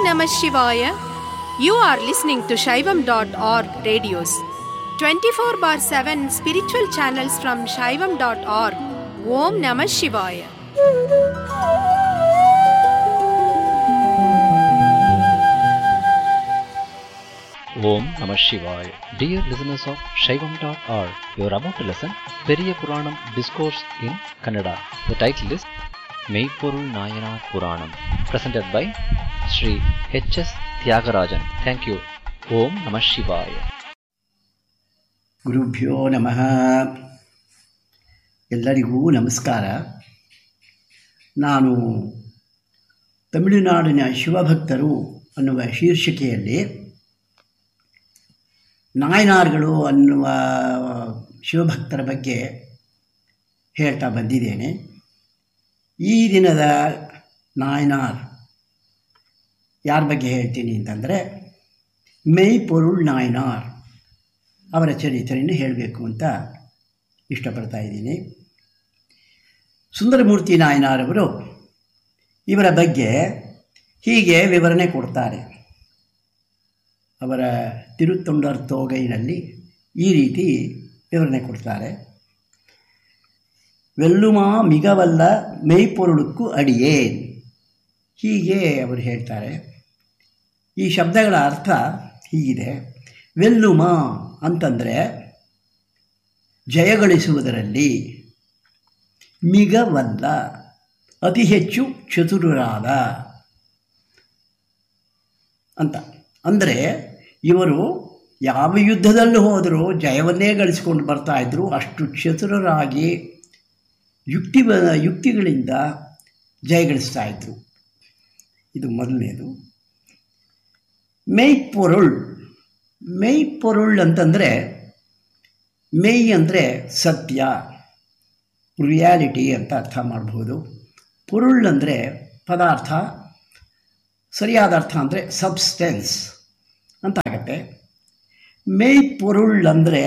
Namah Shivaya. You are listening to Shaivam.org radios. 24 bar 7 spiritual channels from Shaivam.org. Om Namah Shivaya. Om Namah Shivaya. Dear listeners of Shaivam.org, you are about to listen Periya Puranam Discourse in Kannada. The title is Meipurul Nayana Puranam, presented by Sri H.S. Tyagarajan. Thank you. Om Namah Shivaya. ಗುರುಭ್ಯೋ ನಮಃ ಎಲ್ಲರಿಗೂ ನಮಸ್ಕಾರ ನಾನು ತಮಿಳುನಾಡಿನ ಶಿವಭಕ್ತರು ಅನ್ನುವ ಶೀರ್ಷಿಕೆಯಲ್ಲಿ ನಾಯನಾರ್ಗಳು ಅನ್ನುವ ಶಿವಭಕ್ತರ ಬಗ್ಗೆ ಹೇಳ್ತಾ ಬಂದಿದ್ದೇನೆ ಈ ದಿನದ ನಾಯನಾರ್ ಯಾರ ಬಗ್ಗೆ ಹೇಳ್ತೀನಿ ಅಂತಂದರೆ ಮೈ ಪೊರುಳ್ ನಾಯನಾರ್ ಅವರ ಚರಿತ್ರೆಯನ್ನು ಹೇಳಬೇಕು ಅಂತ ಇಷ್ಟಪಡ್ತಾ ಇದ್ದೀನಿ ಸುಂದರಮೂರ್ತಿ ನಾಯನಾರವರು ಇವರ ಬಗ್ಗೆ ಹೀಗೆ ವಿವರಣೆ ಕೊಡ್ತಾರೆ ಅವರ ತಿರುತ್ತೊಂಡರ್ ತೋಗೈನಲ್ಲಿ ಈ ರೀತಿ ವಿವರಣೆ ಕೊಡ್ತಾರೆ ವೆಲ್ಲುಮಾ ಮಿಗವಲ್ಲ ಮೇಯ್ಪೊರುಳುಕ್ಕು ಅಡಿಯೇನ್ ಹೀಗೆ ಅವರು ಹೇಳ್ತಾರೆ ಈ ಶಬ್ದಗಳ ಅರ್ಥ ಹೀಗಿದೆ ವೆಲ್ಲುಮ ಅಂತಂದರೆ ಜಯಗಳಿಸುವುದರಲ್ಲಿ ಮಿಗವಲ್ಲ ಅತಿ ಹೆಚ್ಚು ಚತುರರಾದ ಅಂತ ಅಂದರೆ ಇವರು ಯಾವ ಯುದ್ಧದಲ್ಲೂ ಹೋದರೂ ಜಯವನ್ನೇ ಗಳಿಸಿಕೊಂಡು ಬರ್ತಾ ಇದ್ದರು ಅಷ್ಟು ಚತುರರಾಗಿ ಯುಕ್ತಿ ಯುಕ್ತಿಗಳಿಂದ ಜಯಗಳಿಸ್ತಾ ಇದ್ದರು ಇದು ಮೊದಲನೇದು ಮೇಯ್ಪೊರುಳ್ ಮೇಯ್ಪೊರುಳ್ ಅಂತಂದರೆ ಮೇಯ್ ಅಂದರೆ ಸತ್ಯ ರಿಯಾಲಿಟಿ ಅಂತ ಅರ್ಥ ಮಾಡ್ಬೋದು ಪೊರುಳ್ ಅಂದರೆ ಪದಾರ್ಥ ಸರಿಯಾದ ಅರ್ಥ ಅಂದರೆ ಸಬ್ಸ್ಟೆನ್ಸ್ ಅಂತ ಆಗತ್ತೆ ಮೇಯ್ ಪೊರುಳ್ ಅಂದರೆ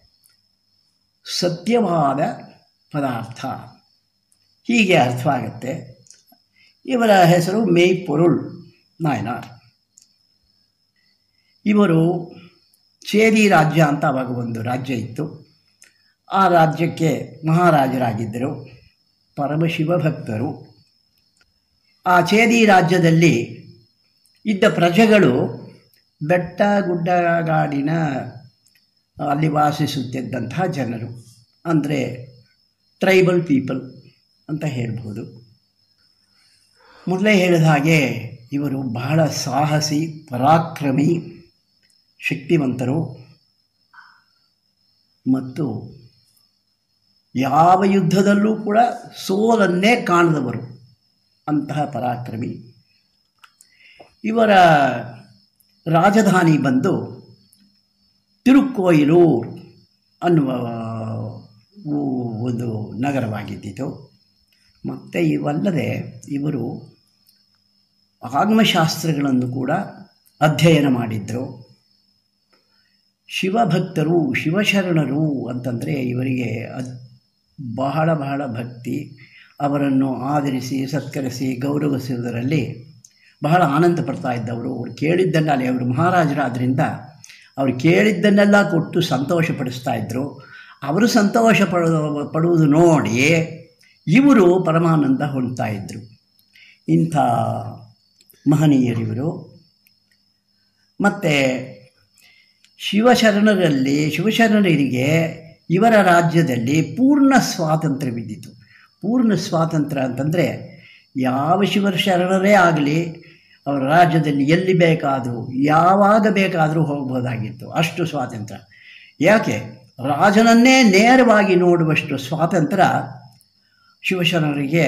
ಸತ್ಯವಾದ ಪದಾರ್ಥ ಹೀಗೆ ಅರ್ಥವಾಗುತ್ತೆ ಇವರ ಹೆಸರು ಮೇಯ್ ಪೊರುಳ್ ನಾಯನಾರ್ ಇವರು ಚೇರಿ ರಾಜ್ಯ ಅಂತ ಅವಾಗ ಒಂದು ರಾಜ್ಯ ಇತ್ತು ಆ ರಾಜ್ಯಕ್ಕೆ ಮಹಾರಾಜರಾಗಿದ್ದರು ಪರಮಶಿವ ಭಕ್ತರು ಆ ಚೇದಿ ರಾಜ್ಯದಲ್ಲಿ ಇದ್ದ ಪ್ರಜೆಗಳು ಬೆಟ್ಟ ಗುಡ್ಡಗಾಡಿನ ಅಲ್ಲಿ ವಾಸಿಸುತ್ತಿದ್ದಂತಹ ಜನರು ಅಂದರೆ ಟ್ರೈಬಲ್ ಪೀಪಲ್ ಅಂತ ಹೇಳ್ಬೋದು ಮೊದಲೇ ಹೇಳಿದ ಹಾಗೆ ಇವರು ಬಹಳ ಸಾಹಸಿ ಪರಾಕ್ರಮಿ ಶಕ್ತಿವಂತರು ಮತ್ತು ಯಾವ ಯುದ್ಧದಲ್ಲೂ ಕೂಡ ಸೋಲನ್ನೇ ಕಾಣದವರು ಅಂತಹ ಪರಾಕ್ರಮಿ ಇವರ ರಾಜಧಾನಿ ಬಂದು ತಿರುಕ್ಕೋಯಿಲೂರ್ ಅನ್ನುವ ಒಂದು ನಗರವಾಗಿದ್ದಿತು ಮತ್ತು ಇವಲ್ಲದೆ ಇವರು ಆಗಮಶಾಸ್ತ್ರಗಳನ್ನು ಕೂಡ ಅಧ್ಯಯನ ಮಾಡಿದರು ಶಿವಭಕ್ತರು ಶಿವಶರಣರು ಅಂತಂದರೆ ಇವರಿಗೆ ಅದ್ ಬಹಳ ಬಹಳ ಭಕ್ತಿ ಅವರನ್ನು ಆದರಿಸಿ ಸತ್ಕರಿಸಿ ಗೌರವಿಸುವುದರಲ್ಲಿ ಬಹಳ ಆನಂದ ಪಡ್ತಾ ಇದ್ದವರು ಅವ್ರು ಕೇಳಿದ್ದನ್ನಲ್ಲಿ ಅವರು ಮಹಾರಾಜರಾದ್ದರಿಂದ ಅವರು ಕೇಳಿದ್ದನ್ನೆಲ್ಲ ಕೊಟ್ಟು ಸಂತೋಷಪಡಿಸ್ತಾ ಇದ್ದರು ಅವರು ಸಂತೋಷ ಪಡೋ ಪಡುವುದು ನೋಡಿ ಇವರು ಪರಮಾನಂದ ಹೊಂದ್ತಾ ಇದ್ದರು ಇಂಥ ಮಹನೀಯರಿವರು ಮತ್ತು ಶಿವಶರಣರಲ್ಲಿ ಶಿವಶರಣರಿಗೆ ಇವರ ರಾಜ್ಯದಲ್ಲಿ ಪೂರ್ಣ ಸ್ವಾತಂತ್ರ್ಯವಿದ್ದಿತು ಪೂರ್ಣ ಸ್ವಾತಂತ್ರ್ಯ ಅಂತಂದರೆ ಯಾವ ಶಿವರ ಶರಣರೇ ಆಗಲಿ ಅವರ ರಾಜ್ಯದಲ್ಲಿ ಎಲ್ಲಿ ಬೇಕಾದರೂ ಯಾವಾಗ ಬೇಕಾದರೂ ಹೋಗ್ಬೋದಾಗಿತ್ತು ಅಷ್ಟು ಸ್ವಾತಂತ್ರ್ಯ ಯಾಕೆ ರಾಜನನ್ನೇ ನೇರವಾಗಿ ನೋಡುವಷ್ಟು ಸ್ವಾತಂತ್ರ್ಯ ಶಿವಶರಣರಿಗೆ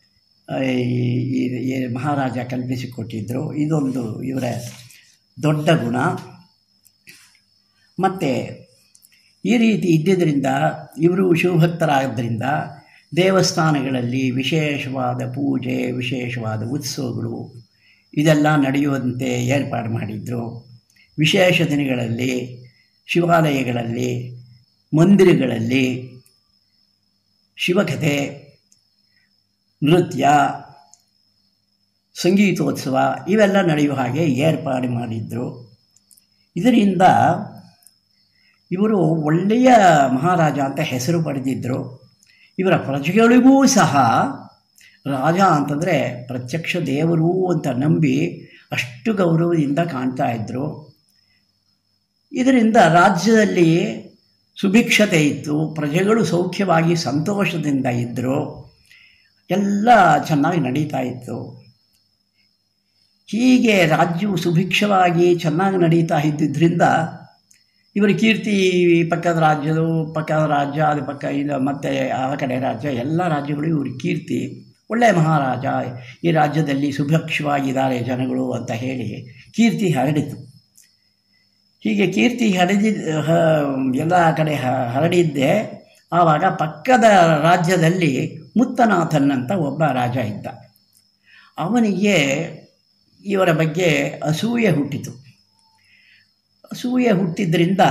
ಈ ಮಹಾರಾಜ ಕಲ್ಪಿಸಿಕೊಟ್ಟಿದ್ದರು ಇದೊಂದು ಇವರ ದೊಡ್ಡ ಗುಣ ಮತ್ತು ಈ ರೀತಿ ಇದ್ದಿದ್ದರಿಂದ ಇವರು ಶಿವಭಕ್ತರಾದ್ದರಿಂದ ದೇವಸ್ಥಾನಗಳಲ್ಲಿ ವಿಶೇಷವಾದ ಪೂಜೆ ವಿಶೇಷವಾದ ಉತ್ಸವಗಳು ಇದೆಲ್ಲ ನಡೆಯುವಂತೆ ಏರ್ಪಾಡು ಮಾಡಿದ್ರು ವಿಶೇಷ ದಿನಗಳಲ್ಲಿ ಶಿವಾಲಯಗಳಲ್ಲಿ ಮಂದಿರಗಳಲ್ಲಿ ಶಿವಕಥೆ ನೃತ್ಯ ಸಂಗೀತೋತ್ಸವ ಇವೆಲ್ಲ ನಡೆಯುವ ಹಾಗೆ ಏರ್ಪಾಡು ಮಾಡಿದ್ರು ಇದರಿಂದ ಇವರು ಒಳ್ಳೆಯ ಮಹಾರಾಜ ಅಂತ ಹೆಸರು ಪಡೆದಿದ್ದರು ಇವರ ಪ್ರಜೆಗಳಿಗೂ ಸಹ ರಾಜ ಅಂತಂದರೆ ಪ್ರತ್ಯಕ್ಷ ದೇವರು ಅಂತ ನಂಬಿ ಅಷ್ಟು ಗೌರವದಿಂದ ಕಾಣ್ತಾ ಇದ್ದರು ಇದರಿಂದ ರಾಜ್ಯದಲ್ಲಿ ಸುಭಿಕ್ಷತೆ ಇತ್ತು ಪ್ರಜೆಗಳು ಸೌಖ್ಯವಾಗಿ ಸಂತೋಷದಿಂದ ಇದ್ದರು ಎಲ್ಲ ಚೆನ್ನಾಗಿ ನಡೀತಾ ಇತ್ತು ಹೀಗೆ ರಾಜ್ಯವು ಸುಭಿಕ್ಷವಾಗಿ ಚೆನ್ನಾಗಿ ನಡೀತಾ ಇದ್ದಿದ್ದರಿಂದ ಇವರ ಕೀರ್ತಿ ಪಕ್ಕದ ರಾಜ್ಯದು ಪಕ್ಕದ ರಾಜ್ಯ ಅದು ಪಕ್ಕ ಇದು ಮತ್ತು ಆ ಕಡೆ ರಾಜ್ಯ ಎಲ್ಲ ರಾಜ್ಯಗಳು ಇವ್ರ ಕೀರ್ತಿ ಒಳ್ಳೆಯ ಮಹಾರಾಜ ಈ ರಾಜ್ಯದಲ್ಲಿ ಸುಭಿಕ್ಷವಾಗಿದ್ದಾರೆ ಜನಗಳು ಅಂತ ಹೇಳಿ ಕೀರ್ತಿ ಹರಡಿತು ಹೀಗೆ ಕೀರ್ತಿ ಹರಿದಿ ಹ ಎಲ್ಲ ಕಡೆ ಹ- ಹರಡಿದ್ದೆ ಆವಾಗ ಪಕ್ಕದ ರಾಜ್ಯದಲ್ಲಿ ಮುತ್ತನಾಥನ್ ಅಂತ ಒಬ್ಬ ರಾಜ ಇದ್ದ ಅವನಿಗೆ ಇವರ ಬಗ್ಗೆ ಅಸೂಯೆ ಹುಟ್ಟಿತು ಅಸೂಯೆ ಹುಟ್ಟಿದ್ರಿಂದ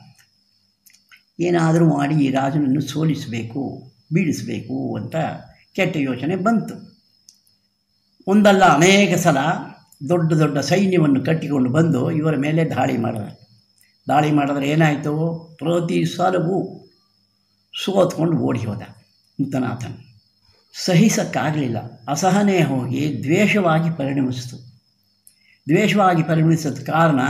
ಏನಾದರೂ ಮಾಡಿ ಈ ರಾಜನನ್ನು ಸೋಲಿಸಬೇಕು ಬೀಳಿಸಬೇಕು ಅಂತ ಕೆಟ್ಟ ಯೋಚನೆ ಬಂತು ಒಂದಲ್ಲ ಅನೇಕ ಸಲ ದೊಡ್ಡ ದೊಡ್ಡ ಸೈನ್ಯವನ್ನು ಕಟ್ಟಿಕೊಂಡು ಬಂದು ಇವರ ಮೇಲೆ ದಾಳಿ ಮಾಡಿದ ದಾಳಿ ಮಾಡಿದ್ರೆ ಏನಾಯಿತು ಪ್ರತಿ ಸಲವೂ ಸೋತ್ಕೊಂಡು ಓಡಿ ಹೋದ ಮುತ್ತನಾಥನ್ ಸಹಿಸಕ್ಕಾಗಲಿಲ್ಲ ಅಸಹನೆ ಹೋಗಿ ದ್ವೇಷವಾಗಿ ಪರಿಣಮಿಸಿತು ದ್ವೇಷವಾಗಿ ಪರಿಣಮಿಸಿದ ಕಾರಣ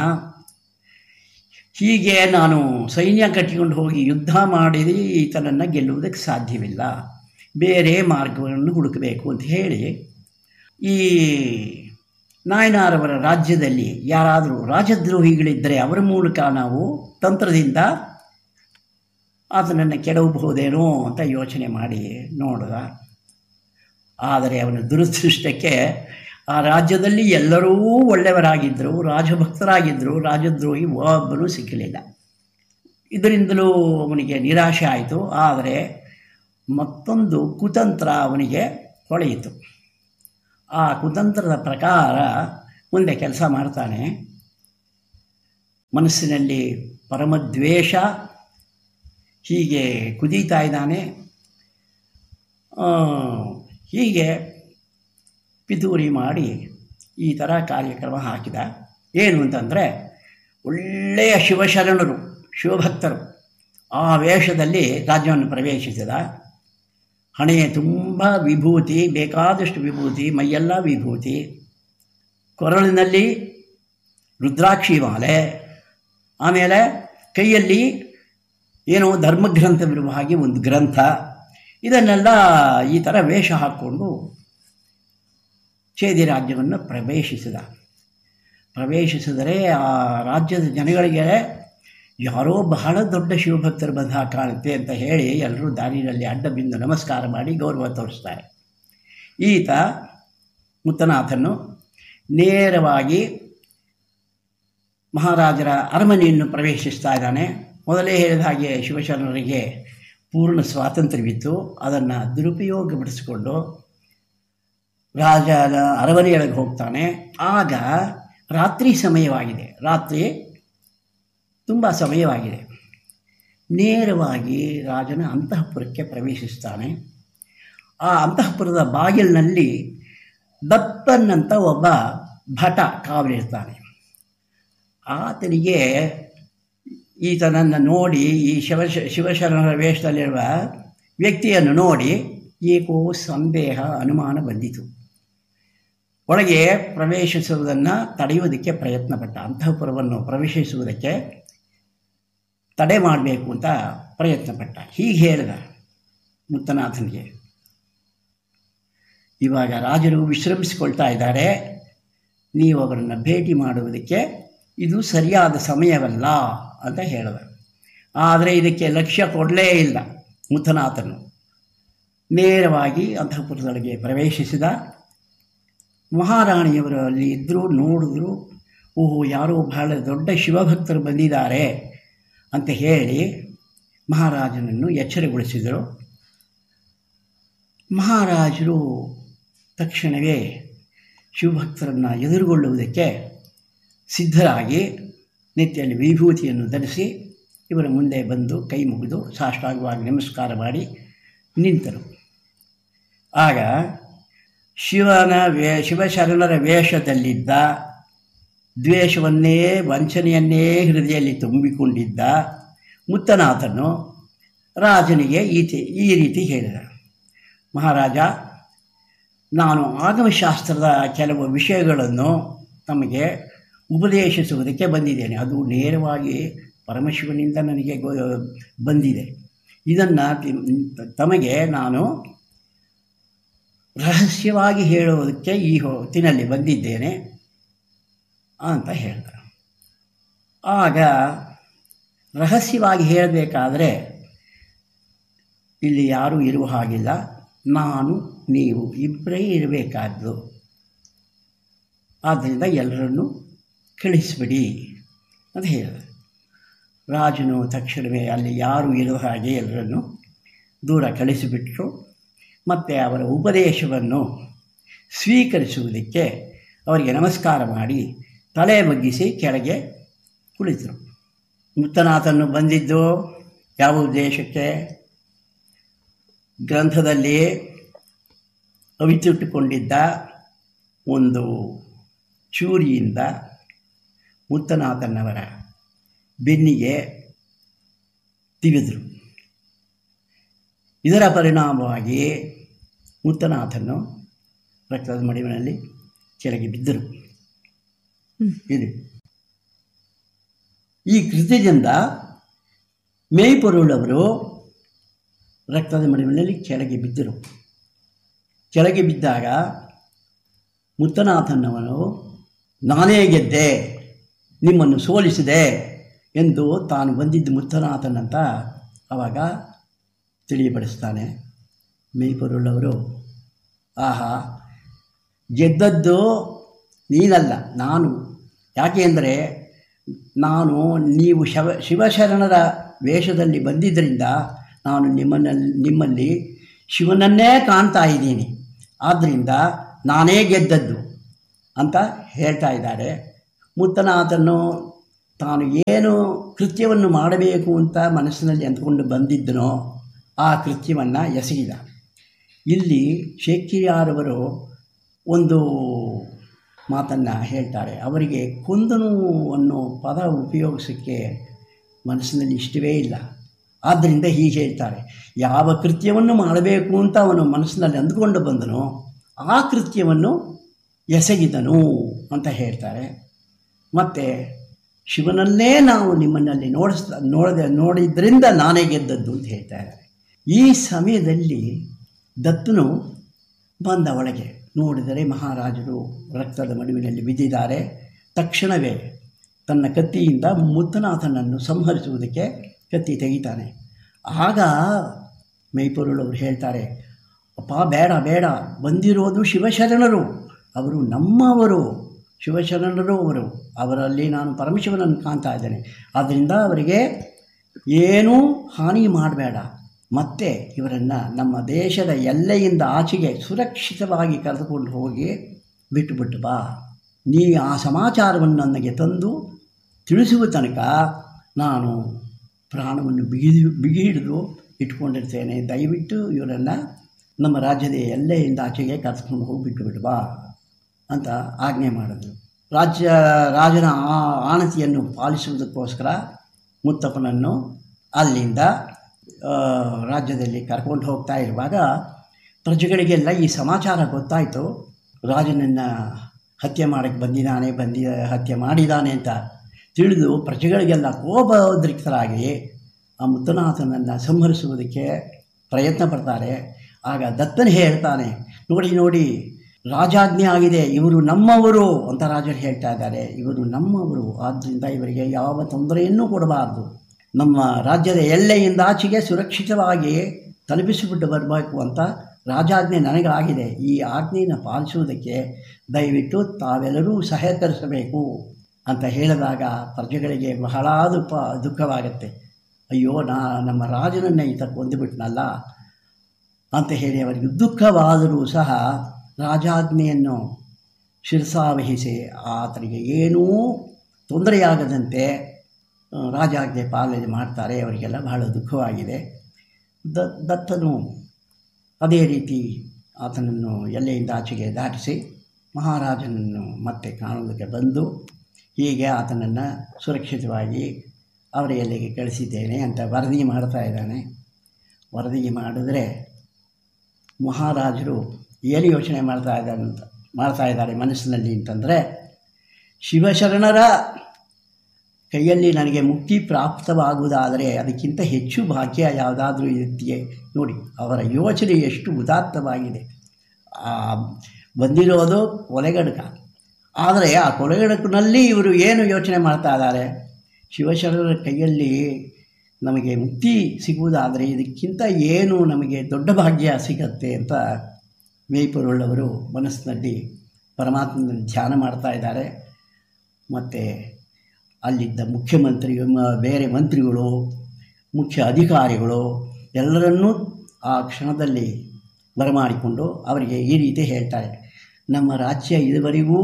ಹೀಗೆ ನಾನು ಸೈನ್ಯ ಕಟ್ಟಿಕೊಂಡು ಹೋಗಿ ಯುದ್ಧ ಮಾಡಿದರೆ ಈತನನ್ನು ಗೆಲ್ಲುವುದಕ್ಕೆ ಸಾಧ್ಯವಿಲ್ಲ ಬೇರೆ ಮಾರ್ಗವನ್ನು ಹುಡುಕಬೇಕು ಅಂತ ಹೇಳಿ ಈ ನಾಯನಾರವರ ರಾಜ್ಯದಲ್ಲಿ ಯಾರಾದರೂ ರಾಜದ್ರೋಹಿಗಳಿದ್ದರೆ ಅವರ ಮೂಲಕ ನಾವು ತಂತ್ರದಿಂದ ಆತನನ್ನು ಕೆಡವಬಹುದೇನೋ ಅಂತ ಯೋಚನೆ ಮಾಡಿ ನೋಡಿದ ಆದರೆ ಅವನ ದುರದೃಷ್ಟಕ್ಕೆ ಆ ರಾಜ್ಯದಲ್ಲಿ ಎಲ್ಲರೂ ಒಳ್ಳೆಯವರಾಗಿದ್ದರು ರಾಜಭಕ್ತರಾಗಿದ್ದರು ರಾಜದ್ರೋಹಿ ಒಬ್ಬರೂ ಸಿಕ್ಕಲಿಲ್ಲ ಇದರಿಂದಲೂ ಅವನಿಗೆ ನಿರಾಶೆ ಆಯಿತು ಆದರೆ ಮತ್ತೊಂದು ಕುತಂತ್ರ ಅವನಿಗೆ ಹೊಳೆಯಿತು ಆ ಕುತಂತ್ರದ ಪ್ರಕಾರ ಮುಂದೆ ಕೆಲಸ ಮಾಡ್ತಾನೆ ಮನಸ್ಸಿನಲ್ಲಿ ಪರಮದ್ವೇಷ ಹೀಗೆ ಕುದೀತಾ ಇದ್ದಾನೆ ಆ, ಹೀಗೆ ಪಿತೂರಿ ಮಾಡಿ ಈ ಥರ ಕಾರ್ಯಕ್ರಮ ಹಾಕಿದ ಏನು ಅಂತಂದರೆ ಒಳ್ಳೆಯ ಶಿವಶರಣರು ಶಿವಭಕ್ತರು ಆ ವೇಷದಲ್ಲಿ ರಾಜ್ಯವನ್ನು ಪ್ರವೇಶಿಸಿದ ಹಣೆಯ ತುಂಬ ವಿಭೂತಿ ಬೇಕಾದಷ್ಟು ವಿಭೂತಿ ಮೈಯೆಲ್ಲ ವಿಭೂತಿ ಕೊರಳಿನಲ್ಲಿ ರುದ್ರಾಕ್ಷಿ ಮಾಲೆ ಆಮೇಲೆ ಕೈಯಲ್ಲಿ ಏನೋ ಧರ್ಮಗ್ರಂಥವಿರುವ ಹಾಗೆ ಒಂದು ಗ್ರಂಥ ಇದನ್ನೆಲ್ಲ ಈ ಥರ ವೇಷ ಹಾಕ್ಕೊಂಡು ಚೇದಿ ರಾಜ್ಯವನ್ನು ಪ್ರವೇಶಿಸಿದ ಪ್ರವೇಶಿಸಿದರೆ ಆ ರಾಜ್ಯದ ಜನಗಳಿಗೆ ಯಾರೋ ಬಹಳ ದೊಡ್ಡ ಶಿವಭಕ್ತರು ಬಂದ ಹಾಗೆ ಕಾಣುತ್ತೆ ಅಂತ ಹೇಳಿ ಎಲ್ಲರೂ ದಾರಿಯಲ್ಲಿ ಅಡ್ಡ ಬಿಂದು ನಮಸ್ಕಾರ ಮಾಡಿ ಗೌರವ ತೋರಿಸ್ತಾರೆ ಈತ ಮುತ್ತನಾಥನು ನೇರವಾಗಿ ಮಹಾರಾಜರ ಅರಮನೆಯನ್ನು ಪ್ರವೇಶಿಸ್ತಾ ಇದ್ದಾನೆ ಮೊದಲೇ ಹೇಳಿದ ಹಾಗೆ ಶಿವಶರಣರಿಗೆ ಪೂರ್ಣ ಸ್ವಾತಂತ್ರ್ಯವಿತ್ತು ಅದನ್ನು ದುರುಪಯೋಗಪಡಿಸಿಕೊಂಡು ರಾಜನ ಅರಮನೆಯೊಳಗೆ ಹೋಗ್ತಾನೆ ಆಗ ರಾತ್ರಿ ಸಮಯವಾಗಿದೆ ರಾತ್ರಿ ತುಂಬ ಸಮಯವಾಗಿದೆ ನೇರವಾಗಿ ರಾಜನ ಅಂತಃಪುರಕ್ಕೆ ಪ್ರವೇಶಿಸ್ತಾನೆ ಆ ಅಂತಃಪುರದ ಬಾಗಿಲಿನಲ್ಲಿ ದತ್ತನ್ನಂತ ಒಬ್ಬ ಭಟ ಕಾವಲಿರ್ತಾನೆ ಆತನಿಗೆ ಈತನನ್ನು ನೋಡಿ ಈ ಶಿವ ಶಿವಶರಣರ ವೇಷದಲ್ಲಿರುವ ವ್ಯಕ್ತಿಯನ್ನು ನೋಡಿ ಏಕೋ ಸಂದೇಹ ಅನುಮಾನ ಬಂದಿತು ಒಳಗೆ ಪ್ರವೇಶಿಸುವುದನ್ನು ತಡೆಯುವುದಕ್ಕೆ ಪ್ರಯತ್ನಪಟ್ಟ ಅಂತಃಪುರವನ್ನು ಪ್ರವೇಶಿಸುವುದಕ್ಕೆ ತಡೆ ಮಾಡಬೇಕು ಅಂತ ಪ್ರಯತ್ನಪಟ್ಟ ಹೀಗೆ ಹೇಳಿದ ಮುತ್ತನಾಥನಿಗೆ ಇವಾಗ ರಾಜರು ವಿಶ್ರಮಿಸಿಕೊಳ್ತಾ ಇದ್ದಾರೆ ನೀವು ಅವರನ್ನು ಭೇಟಿ ಮಾಡುವುದಕ್ಕೆ ಇದು ಸರಿಯಾದ ಸಮಯವಲ್ಲ ಅಂತ ಹೇಳಿದ ಆದರೆ ಇದಕ್ಕೆ ಲಕ್ಷ್ಯ ಕೊಡಲೇ ಇಲ್ಲ ಮುತ್ತನಾಥನು ನೇರವಾಗಿ ಅಂತಃಪುರದೊಳಗೆ ಪ್ರವೇಶಿಸಿದ ಮಹಾರಾಣಿಯವರು ಅಲ್ಲಿ ಇದ್ದರು ನೋಡಿದ್ರು ಓಹೋ ಯಾರೋ ಬಹಳ ದೊಡ್ಡ ಶಿವಭಕ್ತರು ಬಂದಿದ್ದಾರೆ ಅಂತ ಹೇಳಿ ಮಹಾರಾಜನನ್ನು ಎಚ್ಚರಗೊಳಿಸಿದರು ಮಹಾರಾಜರು ತಕ್ಷಣವೇ ಶಿವಭಕ್ತರನ್ನು ಎದುರುಗೊಳ್ಳುವುದಕ್ಕೆ ಸಿದ್ಧರಾಗಿ ನೆತ್ತಿಯಲ್ಲಿ ವಿಭೂತಿಯನ್ನು ಧರಿಸಿ ಇವರ ಮುಂದೆ ಬಂದು ಕೈ ಮುಗಿದು ಸಾಷ್ಟಾಂಗವಾಗಿ ನಮಸ್ಕಾರ ಮಾಡಿ ನಿಂತರು ಆಗ ಶಿವನ ವೇ ಶಿವಶರಣರ ವೇಷದಲ್ಲಿದ್ದ ದ್ವೇಷವನ್ನೇ ವಂಚನೆಯನ್ನೇ ಹೃದಯದಲ್ಲಿ ತುಂಬಿಕೊಂಡಿದ್ದ ಮುತ್ತನಾಥನು ರಾಜನಿಗೆ ಈತಿ ಈ ರೀತಿ ಹೇಳಿದ ಮಹಾರಾಜ ನಾನು ಆಗಮಶಾಸ್ತ್ರದ ಕೆಲವು ವಿಷಯಗಳನ್ನು ತಮಗೆ ಉಪದೇಶಿಸುವುದಕ್ಕೆ ಬಂದಿದ್ದೇನೆ ಅದು ನೇರವಾಗಿ ಪರಮಶಿವನಿಂದ ನನಗೆ ಗೊ ಬಂದಿದೆ ಇದನ್ನು ತಮಗೆ ನಾನು ರಹಸ್ಯವಾಗಿ ಹೇಳುವುದಕ್ಕೆ ಈ ಹೊತ್ತಿನಲ್ಲಿ ಬಂದಿದ್ದೇನೆ ಅಂತ ಹೇಳಿದ ಆಗ ರಹಸ್ಯವಾಗಿ ಹೇಳಬೇಕಾದ್ರೆ ಇಲ್ಲಿ ಯಾರೂ ಇರುವ ಹಾಗಿಲ್ಲ ನಾನು ನೀವು ಇಬ್ಬರೇ ಇರಬೇಕಾದ್ದು ಆದ್ದರಿಂದ ಎಲ್ಲರನ್ನು ಕಳಿಸ್ಬಿಡಿ ಅಂತ ಹೇಳಿದೆ ರಾಜನು ತಕ್ಷಣವೇ ಅಲ್ಲಿ ಯಾರೂ ಇರುವ ಹಾಗೆ ಎಲ್ಲರನ್ನು ದೂರ ಕಳಿಸಿಬಿಟ್ರು ಮತ್ತು ಅವರ ಉಪದೇಶವನ್ನು ಸ್ವೀಕರಿಸುವುದಕ್ಕೆ ಅವರಿಗೆ ನಮಸ್ಕಾರ ಮಾಡಿ ತಲೆ ಬಗ್ಗಿಸಿ ಕೆಳಗೆ ಕುಳಿತರು ಮುತ್ತನಾಥನು ಬಂದಿದ್ದು ಯಾವ ಉದ್ದೇಶಕ್ಕೆ ಗ್ರಂಥದಲ್ಲಿ ಅವಿತಿಟ್ಟುಕೊಂಡಿದ್ದ ಒಂದು ಚೂರಿಯಿಂದ ಮುತ್ತನಾಥನವರ ಬೆನ್ನಿಗೆ ತಿವಿದರು ಇದರ ಪರಿಣಾಮವಾಗಿ ಮುತ್ತನಾಥನು ರಕ್ತದ ಮಡಿವಿನಲ್ಲಿ ಕೆಳಗೆ ಬಿದ್ದರು ಇದು ಈ ಕೃತ್ಯದಿಂದ ಮೇಯ್ಪೊರುಳವರು ರಕ್ತದ ಮಡಿವಿನಲ್ಲಿ ಕೆಳಗೆ ಬಿದ್ದರು ಕೆಳಗೆ ಬಿದ್ದಾಗ ಮುತ್ತನಾಥನವನು ನಾನೇ ಗೆದ್ದೆ ನಿಮ್ಮನ್ನು ಸೋಲಿಸಿದೆ ಎಂದು ತಾನು ಬಂದಿದ್ದು ಮುತ್ತನಾಥನಂತ ಆವಾಗ ತಿಳಿಯಪಡಿಸ್ತಾನೆ ಮೇಯ್ಪೊರುಳವರು ಆಹಾ ಗೆದ್ದದ್ದು ನೀನಲ್ಲ ನಾನು ಯಾಕೆ ಅಂದರೆ ನಾನು ನೀವು ಶವ ಶಿವಶರಣರ ವೇಷದಲ್ಲಿ ಬಂದಿದ್ದರಿಂದ ನಾನು ನಿಮ್ಮನ್ನಲ್ಲಿ ನಿಮ್ಮಲ್ಲಿ ಶಿವನನ್ನೇ ಕಾಣ್ತಾ ಇದ್ದೀನಿ ಆದ್ದರಿಂದ ನಾನೇ ಗೆದ್ದದ್ದು ಅಂತ ಹೇಳ್ತಾ ಇದ್ದಾರೆ ಮುತ್ತನಾಥನು ತಾನು ಏನು ಕೃತ್ಯವನ್ನು ಮಾಡಬೇಕು ಅಂತ ಮನಸ್ಸಿನಲ್ಲಿ ಅಂದ್ಕೊಂಡು ಬಂದಿದ್ದನೋ ಆ ಕೃತ್ಯವನ್ನು ಎಸಗಿದ ಇಲ್ಲಿ ಶೇಖಿಯಾರವರು ಒಂದು ಮಾತನ್ನು ಹೇಳ್ತಾರೆ ಅವರಿಗೆ ಕೊಂದನು ಅನ್ನೋ ಪದ ಉಪಯೋಗಿಸೋಕ್ಕೆ ಮನಸ್ಸಿನಲ್ಲಿ ಇಷ್ಟವೇ ಇಲ್ಲ ಆದ್ದರಿಂದ ಹೀಗೆ ಹೇಳ್ತಾರೆ ಯಾವ ಕೃತ್ಯವನ್ನು ಮಾಡಬೇಕು ಅಂತ ಅವನು ಮನಸ್ಸಿನಲ್ಲಿ ಅಂದುಕೊಂಡು ಬಂದನೋ ಆ ಕೃತ್ಯವನ್ನು ಎಸಗಿದನು ಅಂತ ಹೇಳ್ತಾರೆ ಮತ್ತು ಶಿವನನ್ನೇ ನಾವು ನಿಮ್ಮನ್ನಲ್ಲಿ ನೋಡಿಸ್ ನೋಡದೆ ನೋಡಿದ್ರಿಂದ ನಾನೇ ಗೆದ್ದದ್ದು ಅಂತ ಹೇಳ್ತಾ ಇದ್ದಾರೆ ಈ ಸಮಯದಲ್ಲಿ ದತ್ತನು ಬಂದ ಒಳಗೆ ನೋಡಿದರೆ ಮಹಾರಾಜರು ರಕ್ತದ ಮಡುವಿನಲ್ಲಿ ಬಿದ್ದಿದ್ದಾರೆ ತಕ್ಷಣವೇ ತನ್ನ ಕತ್ತಿಯಿಂದ ಮುತ್ತನಾಥನನ್ನು ಸಂಹರಿಸುವುದಕ್ಕೆ ಕತ್ತಿ ತೆಗಿತಾನೆ ಆಗ ಮೈಪುರುಳವರು ಹೇಳ್ತಾರೆ ಅಪ್ಪ ಬೇಡ ಬೇಡ ಬಂದಿರೋದು ಶಿವಶರಣರು ಅವರು ನಮ್ಮವರು ಶಿವಶರಣರು ಅವರು ಅವರಲ್ಲಿ ನಾನು ಪರಮಶಿವನನ್ನು ಕಾಣ್ತಾ ಇದ್ದೇನೆ ಆದ್ದರಿಂದ ಅವರಿಗೆ ಏನೂ ಹಾನಿ ಮಾಡಬೇಡ ಮತ್ತೆ ಇವರನ್ನು ನಮ್ಮ ದೇಶದ ಎಲ್ಲೆಯಿಂದ ಆಚೆಗೆ ಸುರಕ್ಷಿತವಾಗಿ ಕರೆದುಕೊಂಡು ಹೋಗಿ ಬಿಟ್ಟುಬಿಟ್ಟು ಬಾ ನೀ ಆ ಸಮಾಚಾರವನ್ನು ನನಗೆ ತಂದು ತಿಳಿಸುವ ತನಕ ನಾನು ಪ್ರಾಣವನ್ನು ಬಿಗಿ ಬಿಗಿ ಹಿಡಿದು ಇಟ್ಕೊಂಡಿರ್ತೇನೆ ದಯವಿಟ್ಟು ಇವರನ್ನು ನಮ್ಮ ರಾಜ್ಯದ ಎಲ್ಲೆಯಿಂದ ಆಚೆಗೆ ಕರೆದುಕೊಂಡು ಹೋಗಿ ಬಿಟ್ಟು ಬಾ ಅಂತ ಆಜ್ಞೆ ಮಾಡಿದ್ರು ರಾಜ್ಯ ರಾಜನ ಆ ಆಣತಿಯನ್ನು ಪಾಲಿಸುವುದಕ್ಕೋಸ್ಕರ ಮುತ್ತಪ್ಪನನ್ನು ಅಲ್ಲಿಂದ ರಾಜ್ಯದಲ್ಲಿ ಕರ್ಕೊಂಡು ಹೋಗ್ತಾ ಇರುವಾಗ ಪ್ರಜೆಗಳಿಗೆಲ್ಲ ಈ ಸಮಾಚಾರ ಗೊತ್ತಾಯಿತು ರಾಜನನ್ನು ಹತ್ಯೆ ಮಾಡೋಕ್ಕೆ ಬಂದಿದ್ದಾನೆ ಬಂದಿ ಹತ್ಯೆ ಮಾಡಿದ್ದಾನೆ ಅಂತ ತಿಳಿದು ಪ್ರಜೆಗಳಿಗೆಲ್ಲ ಕೋಪೋದ್ರಿಕ್ತರಾಗಿ ಆ ಮುತ್ತನಾಥನನ್ನು ಸಂಹರಿಸುವುದಕ್ಕೆ ಪ್ರಯತ್ನ ಪಡ್ತಾರೆ ಆಗ ದತ್ತನು ಹೇಳ್ತಾನೆ ನೋಡಿ ನೋಡಿ ರಾಜಾಜ್ಞೆ ಆಗಿದೆ ಇವರು ನಮ್ಮವರು ಅಂತ ರಾಜರು ಹೇಳ್ತಾ ಇದ್ದಾರೆ ಇವರು ನಮ್ಮವರು ಆದ್ದರಿಂದ ಇವರಿಗೆ ಯಾವ ತೊಂದರೆಯನ್ನೂ ಕೊಡಬಾರ್ದು ನಮ್ಮ ರಾಜ್ಯದ ಎಲ್ಲೆಯಿಂದ ಆಚೆಗೆ ಸುರಕ್ಷಿತವಾಗಿ ತಲುಪಿಸಿಬಿಟ್ಟು ಬರಬೇಕು ಅಂತ ರಾಜಾಜ್ಞೆ ನನಗಾಗಿದೆ ಈ ಆಜ್ಞೆಯನ್ನು ಪಾಲಿಸುವುದಕ್ಕೆ ದಯವಿಟ್ಟು ತಾವೆಲ್ಲರೂ ಸಹಕರಿಸಬೇಕು ಅಂತ ಹೇಳಿದಾಗ ಪ್ರಜೆಗಳಿಗೆ ಬಹಳ ದುಃಖ ದುಃಖವಾಗುತ್ತೆ ಅಯ್ಯೋ ನಾ ನಮ್ಮ ರಾಜನನ್ನೇ ಈತ ಕೊಂದುಬಿಟ್ನಲ್ಲ ಅಂತ ಹೇಳಿ ಅವರಿಗೆ ದುಃಖವಾದರೂ ಸಹ ರಾಜಾಜ್ಞೆಯನ್ನು ಶಿರಸಾವಹಿಸಿ ಆತನಿಗೆ ಏನೂ ತೊಂದರೆಯಾಗದಂತೆ ರಾಜಾಜ್ಞೆ ಪಾಲನೆ ಮಾಡ್ತಾರೆ ಅವರಿಗೆಲ್ಲ ಬಹಳ ದುಃಖವಾಗಿದೆ ದ ದತ್ತನು ಅದೇ ರೀತಿ ಆತನನ್ನು ಎಲ್ಲೆಯಿಂದ ಆಚೆಗೆ ದಾಟಿಸಿ ಮಹಾರಾಜನನ್ನು ಮತ್ತೆ ಕಾಣೋದಕ್ಕೆ ಬಂದು ಹೀಗೆ ಆತನನ್ನು ಸುರಕ್ಷಿತವಾಗಿ ಅವರ ಎಲ್ಲಿಗೆ ಕಳಿಸಿದ್ದೇನೆ ಅಂತ ವರದಿ ಮಾಡ್ತಾ ಇದ್ದಾನೆ ವರದಿ ಮಾಡಿದ್ರೆ ಮಹಾರಾಜರು ಏನು ಯೋಚನೆ ಮಾಡ್ತಾ ಇದ್ದಾರೆ ಅಂತ ಮಾಡ್ತಾ ಇದ್ದಾರೆ ಮನಸ್ಸಿನಲ್ಲಿ ಅಂತಂದರೆ ಶಿವಶರಣರ ಕೈಯಲ್ಲಿ ನನಗೆ ಮುಕ್ತಿ ಪ್ರಾಪ್ತವಾಗುವುದಾದರೆ ಅದಕ್ಕಿಂತ ಹೆಚ್ಚು ಭಾಗ್ಯ ಯಾವುದಾದ್ರೂ ಇದೆಯೇ ನೋಡಿ ಅವರ ಯೋಚನೆ ಎಷ್ಟು ಉದಾತ್ತವಾಗಿದೆ ಆ ಬಂದಿರೋದು ಕೊಲೆಗಡಕ ಆದರೆ ಆ ಕೊಲೆಗಡಕಿನಲ್ಲಿ ಇವರು ಏನು ಯೋಚನೆ ಮಾಡ್ತಾ ಇದ್ದಾರೆ ಶಿವಶರಣರ ಕೈಯಲ್ಲಿ ನಮಗೆ ಮುಕ್ತಿ ಸಿಗುವುದಾದರೆ ಇದಕ್ಕಿಂತ ಏನು ನಮಗೆ ದೊಡ್ಡ ಭಾಗ್ಯ ಸಿಗತ್ತೆ ಅಂತ ಮೇಯ್ಪುರುಳ್ಳವರು ಮನಸ್ಸಿನಲ್ಲಿ ಪರಮಾತ್ಮನಲ್ಲಿ ಧ್ಯಾನ ಮಾಡ್ತಾ ಇದ್ದಾರೆ ಮತ್ತು ಅಲ್ಲಿದ್ದ ಮುಖ್ಯಮಂತ್ರಿ ಮ- ಬೇರೆ ಮಂತ್ರಿಗಳು ಮುಖ್ಯ ಅಧಿಕಾರಿಗಳು ಎಲ್ಲರನ್ನೂ ಆ ಕ್ಷಣದಲ್ಲಿ ಬರಮಾಡಿಕೊಂಡು ಅವರಿಗೆ ಈ ರೀತಿ ಹೇಳ್ತಾರೆ ನಮ್ಮ ರಾಜ್ಯ ಇದುವರೆಗೂ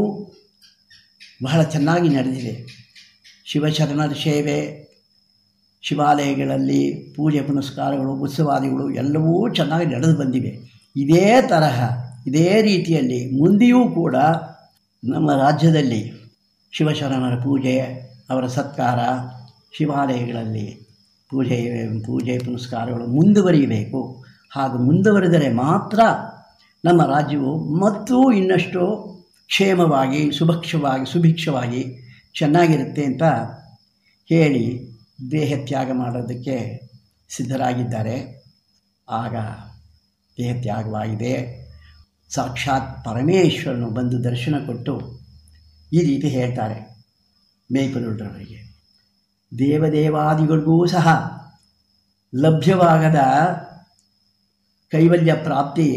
ಬಹಳ ಚೆನ್ನಾಗಿ ನಡೆದಿದೆ ಶಿವಶರಣರ ಸೇವೆ ಶಿವಾಲಯಗಳಲ್ಲಿ ಪೂಜೆ ಪುನಸ್ಕಾರಗಳು ಉತ್ಸವಾದಿಗಳು ಎಲ್ಲವೂ ಚೆನ್ನಾಗಿ ನಡೆದು ಬಂದಿವೆ ಇದೇ ತರಹ ಇದೇ ರೀತಿಯಲ್ಲಿ ಮುಂದೆಯೂ ಕೂಡ ನಮ್ಮ ರಾಜ್ಯದಲ್ಲಿ ಶಿವಶರಣರ ಪೂಜೆ ಅವರ ಸತ್ಕಾರ ಶಿವಾಲಯಗಳಲ್ಲಿ ಪೂಜೆ ಪೂಜೆ ಪುನಸ್ಕಾರಗಳು ಮುಂದುವರಿಯಬೇಕು ಹಾಗೂ ಮುಂದುವರೆದರೆ ಮಾತ್ರ ನಮ್ಮ ರಾಜ್ಯವು ಮತ್ತು ಇನ್ನಷ್ಟು ಕ್ಷೇಮವಾಗಿ ಸುಭಕ್ಷವಾಗಿ ಸುಭಿಕ್ಷವಾಗಿ ಚೆನ್ನಾಗಿರುತ್ತೆ ಅಂತ ಹೇಳಿ ದೇಹ ತ್ಯಾಗ ಮಾಡೋದಕ್ಕೆ ಸಿದ್ಧರಾಗಿದ್ದಾರೆ ಆಗ ದೇಹ ತ್ಯಾಗವಾಗಿದೆ ಸಾಕ್ಷಾತ್ ಪರಮೇಶ್ವರನು ಬಂದು ದರ್ಶನ ಕೊಟ್ಟು ಈ ರೀತಿ ಹೇಳ್ತಾರೆ ಮೇಯ್ಪುರುಡ್ರವರಿಗೆ ದೇವದೇವಾದಿಗಳಿಗೂ ಸಹ ಲಭ್ಯವಾಗದ ಕೈವಲ್ಯ ಪ್ರಾಪ್ತಿ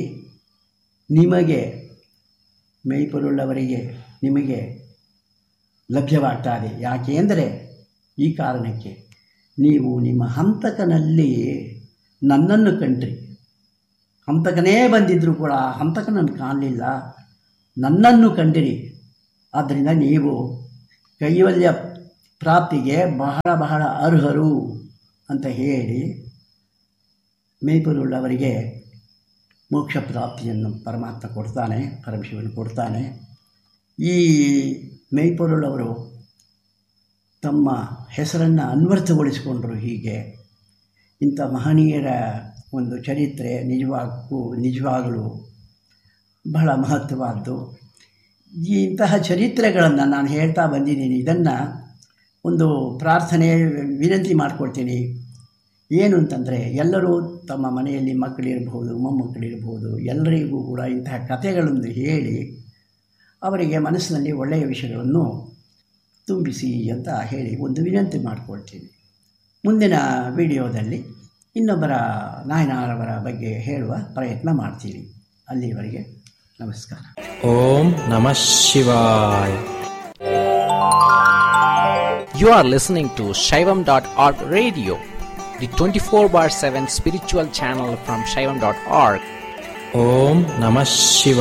ನಿಮಗೆ ಮೇಯ್ಪುರುಳ್ಳವರಿಗೆ ನಿಮಗೆ ಲಭ್ಯವಾಗ್ತಾ ಇದೆ ಯಾಕೆ ಅಂದರೆ ಈ ಕಾರಣಕ್ಕೆ ನೀವು ನಿಮ್ಮ ಹಂತಕನಲ್ಲಿ ನನ್ನನ್ನು ಕಂಡ್ರಿ ಹಂತಕನೇ ಬಂದಿದ್ದರೂ ಕೂಡ ಹಂತಕನನ್ನು ಕಾಣಲಿಲ್ಲ ನನ್ನನ್ನು ಕಂಡಿರಿ ಆದ್ದರಿಂದ ನೀವು ಕೈವಲ್ಯ ಪ್ರಾಪ್ತಿಗೆ ಬಹಳ ಬಹಳ ಅರ್ಹರು ಅಂತ ಹೇಳಿ ಮೇಯ್ಪುರುಳ್ಳವರಿಗೆ ಮೋಕ್ಷ ಪ್ರಾಪ್ತಿಯನ್ನು ಪರಮಾತ್ಮ ಕೊಡ್ತಾನೆ ಪರಮಶಿವನು ಕೊಡ್ತಾನೆ ಈ ಮೇಯ್ಪುರುಳ್ಳವರು ತಮ್ಮ ಹೆಸರನ್ನು ಅನ್ವರ್ಥಗೊಳಿಸಿಕೊಂಡರು ಹೀಗೆ ಇಂಥ ಮಹನೀಯರ ಒಂದು ಚರಿತ್ರೆ ನಿಜವಾಗೂ ನಿಜವಾಗಲೂ ಬಹಳ ಮಹತ್ವವಾದ್ದು ಈ ಇಂತಹ ಚರಿತ್ರೆಗಳನ್ನು ನಾನು ಹೇಳ್ತಾ ಬಂದಿದ್ದೀನಿ ಇದನ್ನು ಒಂದು ಪ್ರಾರ್ಥನೆ ವಿನಂತಿ ಮಾಡಿಕೊಡ್ತೀನಿ ಏನು ಅಂತಂದರೆ ಎಲ್ಲರೂ ತಮ್ಮ ಮನೆಯಲ್ಲಿ ಮಕ್ಕಳಿರಬಹುದು ಮೊಮ್ಮಕ್ಕಳಿರಬಹುದು ಎಲ್ಲರಿಗೂ ಕೂಡ ಇಂತಹ ಕಥೆಗಳನ್ನು ಹೇಳಿ ಅವರಿಗೆ ಮನಸ್ಸಿನಲ್ಲಿ ಒಳ್ಳೆಯ ವಿಷಯಗಳನ್ನು ತುಂಬಿಸಿ ಅಂತ ಹೇಳಿ ಒಂದು ವಿನಂತಿ ಮಾಡಿಕೊಳ್ತೀನಿ ಮುಂದಿನ ವಿಡಿಯೋದಲ್ಲಿ ಇನ್ನೊಬ್ಬರ ನಾಯನರವರ ಬಗ್ಗೆ ಹೇಳುವ ಪ್ರಯತ್ನ ಮಾಡ್ತೀನಿ ಅಲ್ಲಿವರೆಗೆ ನಮಸ್ಕಾರ ಓಂ ನಮಃ ಶಿವಾಯ You are listening to Shaivam.org radio, the 24 bar 7 spiritual channel from Shaivam.org. ಓಂ ನಮಃ ಶಿವಾಯ